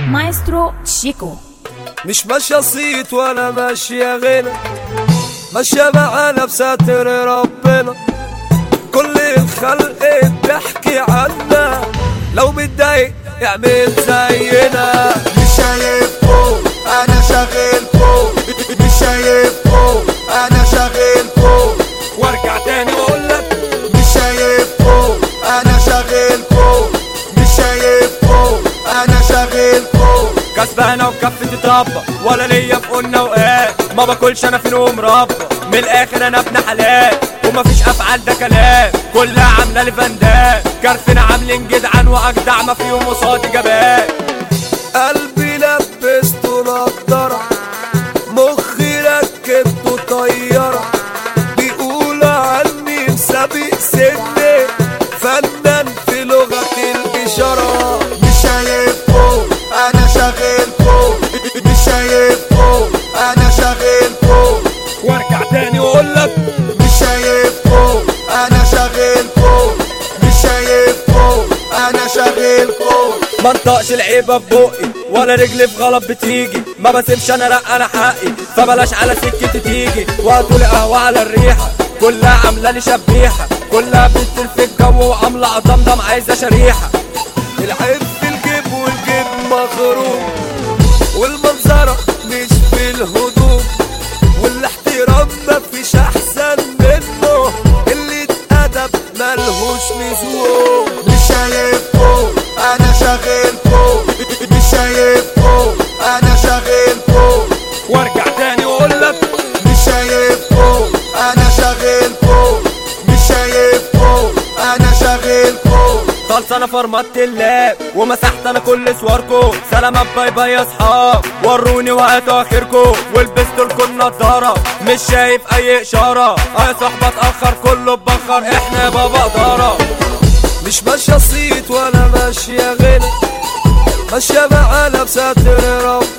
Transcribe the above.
مايسترو شيكو مش ماشية صيت ولا ماشية غنى ماشية معانا بستر ربنا كل الخلق بتحكي عنا لو متضايق اعمل زينا مش شايفكم انا شاغلكم مش شايفكم انا شاغلكم وارجع تاني واقول لك مش شايفكم انا شاغلكم مش شايفكم انا شاغلكم كسبانة وكفتي تطبق ولا ليا في قلنا وقال ما باكلش انا فين ومربى من الاخر انا ابن حلال ومفيش افعال ده كلام كلها عامله لي فندان كارفين عاملين جدعان واجدع ما فيهم قصادي جبان قلبي لبسته نضاره مخي ركبته طياره بيقولوا عني مسابق سني فنان في لغه الاشاره مش شايفكم انا شاغلكم مش شايفكم انا شاغلكم وارجع تاني واقول لك مش شايفكم انا شاغلكم مش شايفكم انا شاغلكم منطقش العيبة في بقي ولا رجلي في غلط بتيجي ما بسيبش انا لا انا حقي فبلاش على سكتي تيجي وهاتولي قهوة على الريحة كلها عاملة لي شبيحة كلها بتطير في الجو وعاملة أضمضم عايزة شريحة العيب في الجيب والجيب مغروم والمنظرة مش في الهدوم والاحترام مفيش أحسن منه اللي اتأدب ملهوش لزوم مش شايفكم انا شاغلكم مش شايفكم انا شاغلكم وارجع تاني واقول لك مش شايفكم انا شاغلكم مش شايفكم انا شاغلكم خلص انا فرمت اللاب ومسحت انا كل صوركم سلامات باي باي يا اصحاب وروني وقتوا اخركم ولبستوا لكم نضاره مش شايف اي اشاره اه صاحبه اتاخر كله بخر احنا يا بابا اداره مش ماشيه صيت ولا ماشيه غنى ماشيه معانا بستر ربنا